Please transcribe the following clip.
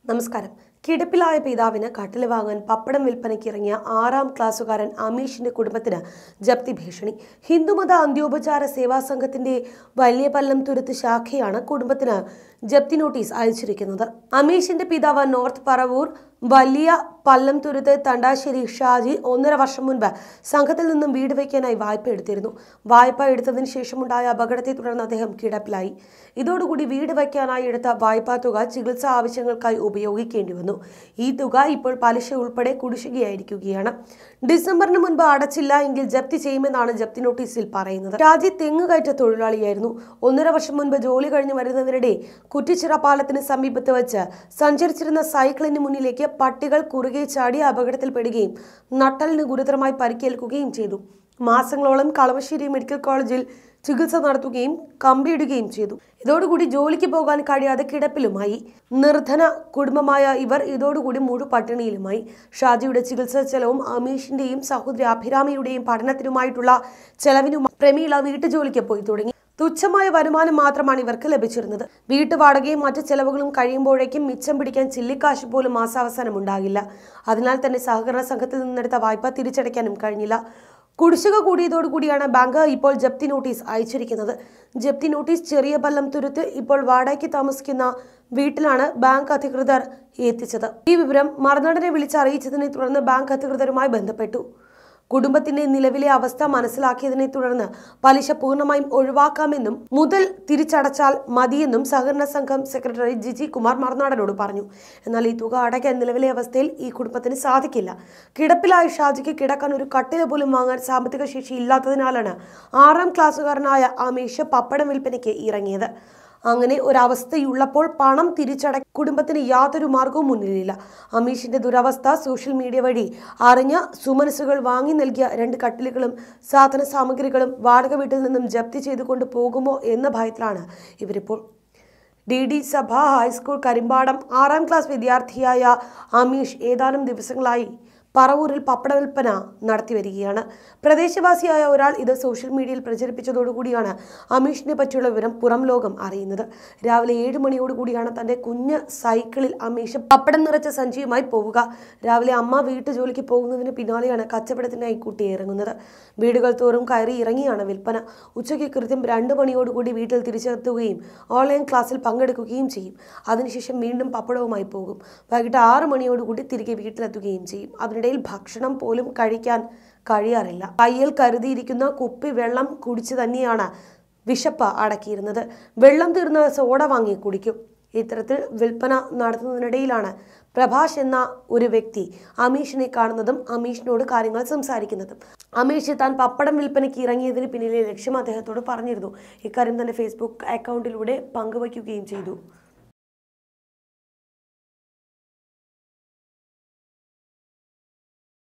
നമസ്കാരം കിടപ്പിലായ പിതാവിന് കട്ടില് വാങ്ങാൻ പപ്പടം വിൽപ്പനയ്ക്ക് ഇറങ്ങിയ ആറാം ക്ലാസ്സുകാരൻ അമീഷിന്റെ കുടുംബത്തിന് ജപ്തി ഭീഷണി ഹിന്ദുമത അന്ത്യോപചാര സേവാ സംഘത്തിന്റെ വലിയ പല്ലം തുരുത്ത് ശാഖയാണ് കുടുംബത്തിന് ജപ്തി നോട്ടീസ് അയച്ചിരിക്കുന്നത് അമീഷിന്റെ പിതാവ് നോർത്ത് പറവൂർ വലിയ പല്ലം തുരുത്ത് തണ്ടാശ്ശേരി ഷാജി ഒന്നര വർഷം മുൻപ് സംഘത്തിൽ നിന്നും വീട് വയ്ക്കാനായി വായ്പ എടുത്തിരുന്നു വായ്പ എടുത്തതിന് ശേഷമുണ്ടായ അപകടത്തെ തുടർന്ന് അദ്ദേഹം കിടപ്പിലായി ഇതോടുകൂടി വീട് വയ്ക്കാനായി എടുത്ത വായ്പാ തുക ചികിത്സാ ആവശ്യങ്ങൾക്കായി ഉപയോഗിക്കേണ്ടി വന്നു ഈ തുക ഇപ്പോൾ പലിശ ഉൾപ്പെടെ കുടിശ്ശികയായിരിക്കുകയാണ് ഡിസംബറിന് മുൻപ് അടച്ചില്ല എങ്കിൽ ജപ്തി ചെയ്യുമെന്നാണ് ജപ്തി നോട്ടീസിൽ പറയുന്നത് ഷാജി തെങ്ങുകയറ്റ തൊഴിലാളിയായിരുന്നു ഒന്നര വർഷം മുൻപ് ജോലി കഴിഞ്ഞ് വരുന്നതിനിടെ കുറ്റിച്ചിറ പാലത്തിന് സമീപത്ത് വെച്ച് സഞ്ചരിച്ചിരുന്ന സൈക്കിളിന് മുന്നിലേക്ക് പട്ടികൾ കുറുകെ ചാടി അപകടത്തിൽപ്പെടുകയും നട്ടലിന് ഗുരുതരമായി പരിക്കേൽക്കുകയും ചെയ്തു മാസങ്ങളോളം കളമശ്ശേരി മെഡിക്കൽ കോളേജിൽ ചികിത്സ നടത്തുകയും കമ്പിയിടുകയും ചെയ്തു ഇതോടുകൂടി ജോലിക്ക് പോകാൻ കഴിയാതെ കിടപ്പിലുമായി നിർധന കുടുംബമായ ഇവർ ഇതോടുകൂടി മുഴു പട്ടിണിയിലുമായി ഷാജിയുടെ ചികിത്സാ ചെലവും അമീഷിന്റെയും സഹോദരി അഭിരാമിയുടെയും പഠനത്തിനുമായിട്ടുള്ള ചെലവിനും പ്രമീള വീട്ടുജോലിക്ക് പോയി തുടങ്ങി തുച്ഛമായ വരുമാനം മാത്രമാണ് ഇവർക്ക് ലഭിച്ചിരുന്നത് വീട്ടുവാടകയും മറ്റു ചെലവുകളും കഴിയുമ്പോഴേക്കും മിച്ചം പിടിക്കാൻ ചില്ലിക്കാശ് പോലും മാസാവസാനം ഉണ്ടാകില്ല അതിനാൽ തന്നെ സഹകരണ സംഘത്തിൽ നിന്നെടുത്ത വായ്പ തിരിച്ചടയ്ക്കാനും കഴിഞ്ഞില്ല കുടിശ്ശിക കൂടിയതോടുകൂടിയാണ് ബാങ്ക് ഇപ്പോൾ ജപ്തി നോട്ടീസ് അയച്ചിരിക്കുന്നത് ജപ്തി നോട്ടീസ് ചെറിയ പല്ലം തുരുത്ത് ഇപ്പോൾ വാടകയ്ക്ക് താമസിക്കുന്ന വീട്ടിലാണ് ബാങ്ക് അധികൃതർ എത്തിച്ചത് ഈ വിവരം മറുനാടനെ വിളിച്ചറിയിച്ചതിനെ തുടർന്ന് ബാങ്ക് അധികൃതരുമായി ബന്ധപ്പെട്ടു കുടുംബത്തിന്റെ നിലവിലെ അവസ്ഥ മനസ്സിലാക്കിയതിനെ തുടർന്ന് പലിശ പൂർണ്ണമായും ഒഴിവാക്കാമെന്നും മുതൽ തിരിച്ചടച്ചാൽ മതിയെന്നും സഹകരണ സംഘം സെക്രട്ടറി ജിജി കുമാർ മറുനാടനോട് പറഞ്ഞു എന്നാൽ ഈ തുക അടയ്ക്കാൻ നിലവിലെ അവസ്ഥയിൽ ഈ കുടുംബത്തിന് സാധിക്കില്ല കിടപ്പിലായ ഷാജിക്ക് കിടക്കാൻ ഒരു കട്ടില പോലും വാങ്ങാൻ സാമ്പത്തിക ശേഷി ഇല്ലാത്തതിനാലാണ് ആറാം ക്ലാസ്സുകാരനായ അമീഷ് പപ്പടം വിൽപ്പനയ്ക്ക് ഇറങ്ങിയത് അങ്ങനെ ഒരവസ്ഥയുള്ളപ്പോൾ പണം തിരിച്ചട കുടുംബത്തിന് യാതൊരു മാർഗവും മുന്നിലില്ല അമീഷിന്റെ ദുരവസ്ഥ സോഷ്യൽ മീഡിയ വഴി അറിഞ്ഞ സുമനസുകൾ വാങ്ങി നൽകിയ രണ്ട് കട്ടിലുകളും സാധന സാമഗ്രികളും വാടക വീട്ടിൽ നിന്നും ജപ്തി ചെയ്തുകൊണ്ട് പോകുമോ എന്ന ഭയത്തിലാണ് ഇവരിപ്പോൾ D D Sabha high school Karimpadam ആറാം ക്ലാസ് വിദ്യാർത്ഥിയായ അമീഷ് ഏതാനും ദിവസങ്ങളായി പറവൂരിൽ പപ്പട വിൽപ്പന നടത്തി വരികയാണ് പ്രദേശവാസിയായ ഒരാൾ ഇത് സോഷ്യൽ മീഡിയയിൽ പ്രചരിപ്പിച്ചതോടുകൂടിയാണ് അമീഷിനെ പറ്റിയുള്ള വിവരം പുറം ലോകം അറിയുന്നത് രാവിലെ ഏഴ് മണിയോടുകൂടിയാണ് തന്റെ കുഞ്ഞ് സൈക്കിളിൽ അമീഷ് പപ്പടം നിറച്ച സഞ്ചിയുമായി പോവുക രാവിലെ അമ്മ വീട്ടു ജോലിക്ക് പോകുന്നതിന് പിന്നാലെയാണ് കച്ചവടത്തിനായി കുട്ടി ഇറങ്ങുന്നത് വീടുകൾ തോറും കയറി ഇറങ്ങിയാണ് വിൽപ്പന ഉച്ചയ്ക്ക് കൃത്യം രണ്ട് മണിയോടുകൂടി വീട്ടിൽ തിരിച്ചെത്തുകയും ഓൺലൈൻ ക്ലാസ്സിൽ പങ്കെടുക്കുകയും ചെയ്യും അതിനുശേഷം വീണ്ടും പപ്പടവുമായി പോകും വൈകിട്ട് ആറ് മണിയോടുകൂടി തിരികെ വീട്ടിലെത്തുകയും ചെയ്യും അതിനിടയിൽ ഭക്ഷണം പോലും കഴിക്കാൻ കഴിയാറില്ല കയ്യിൽ കരുതിയിരിക്കുന്ന കുപ്പി വെള്ളം കുടിച്ച് തന്നെയാണ് വിശപ്പ് അടക്കിയിരുന്നത് വെള്ളം തീർന്ന സോഡ വാങ്ങി കുടിക്കും ഇത്തരത്തിൽ വിൽപ്പന നടത്തുന്നതിനിടയിലാണ് പ്രഭാഷ് എന്ന ഒരു വ്യക്തി അമീഷിനെ കാണുന്നതും അമീഷിനോട് കാര്യങ്ങൾ സംസാരിക്കുന്നതും അമീഷ് താൻ പപ്പടം വിൽപ്പനയ്ക്ക് ഇറങ്ങിയതിന് പിന്നിലെ ലക്ഷ്യം അദ്ദേഹത്തോട് പറഞ്ഞിരുന്നു ഇക്കാര്യം തന്നെ ഫേസ്ബുക്ക് അക്കൗണ്ടിലൂടെ പങ്കുവയ്ക്കുകയും ചെയ്തു